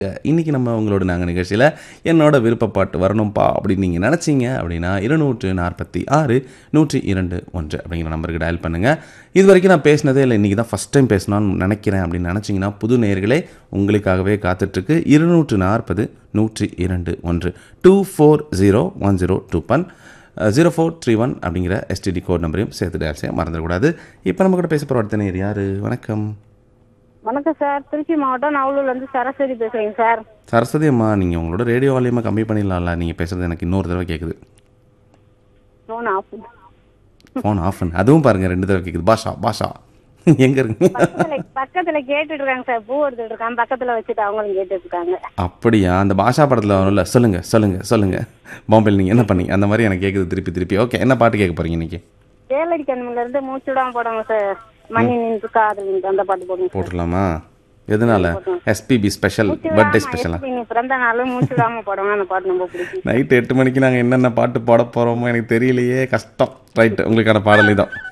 இன்னைக்கு நம்ம உங்களோட நாங்கள் நிகழ்ச்சியில் என்னோட விருப்பப்பாட்டு வரணும்ப்பா அப்படின்னு நீங்கள் நினச்சிங்க அப்படின்னா இருநூற்று நாற்பத்தி ஆறு நூற்றி இரண்டு ஒன்று அப்படிங்கிற நம்பருக்கு டயல் பண்ணுங்கள் இது வரைக்கும் நான் பேசினதே இல்லை இன்றைக்கி தான் ஃபஸ்ட் டைம் பேசணும்னு நினைக்கிறேன் அப்படின்னு நினச்சிங்கன்னா புது நேயர்களே உங்களுக்காகவே காத்துட்ருக்கு இருநூற்று நாற்பது நூற்றி இரண்டு ஒன்று two four zero one zero two one zero four three one அப்படிங்கிற எஸ்டிடி கோட் நம்பரையும் சேர்த்து டயல் செய்ய மறந்துடக்கூடாது இப்போ நம்ம கூட பேச போகிற அடுத்த நேர் யார் வணக்கம் வணக்கம் சார் திருச்சி மாவட்டம் நவலூர்ல இருந்து சரஸ்வதி பேசுறேங்க சார் சரஸ்வதி அம்மா நீங்கள் உங்களோட ரேடியோ வால்யூமை கம்மி பண்ணிடலாம்ல நீங்கள் பேசுகிறது எனக்கு இன்னொரு தடவை கேட்குது ஃபோன் ஆஃப் ஃபோன் ஆஃப் பண்ணு அதுவும் பாருங்கள் ரெண்டு தடவை கேட்குது பாஷா பாஷா எங்கே இருக்கு பக்கத்துல பக்கத்துல கேட்டுட்டு இருக்காங்க சார் பூ எடுத்துட்டு இருக்காங்க பக்கத்துல வச்சுட்டு அவங்களும் கேட்டுட்டு இருக்காங்க அப்படியா அந்த பாஷா படத்தில் வரும்ல சொல்லுங்கள் சொல்லுங்கள் சொல்லுங்கள் பாம்பேல நீங்கள் என்ன பண்ணீங்க அந்த மாதிரி எனக்கு கேட்குது திருப்பி திருப்பி ஓகே என்ன பாட்டு கேட்க போகிறீங்க இன்னைக்கு வேலடி கண்ணுல இருந்து மூச்சுடாம போடுங்க சார் மணி நின்று காதல் நின்று அந்த பாட்டு போடுங்க சார் போட்டுடலாமா எதனால எஸ்பிபி ஸ்பெஷல் பர்த்டே ஸ்பெஷலா எப்படி நீ பிறந்த நாளும் மூச்சுடாம போடுங்க அந்த பாட்டு ரொம்ப பிடிக்கும் நைட்டு எட்டு மணிக்கு நாங்கள் என்னென்ன பாட்டு போட போகிறோமோ எனக்கு தெரியலையே கஷ்டம் ரைட்டு உங்களுக்கான பாடல் இதான்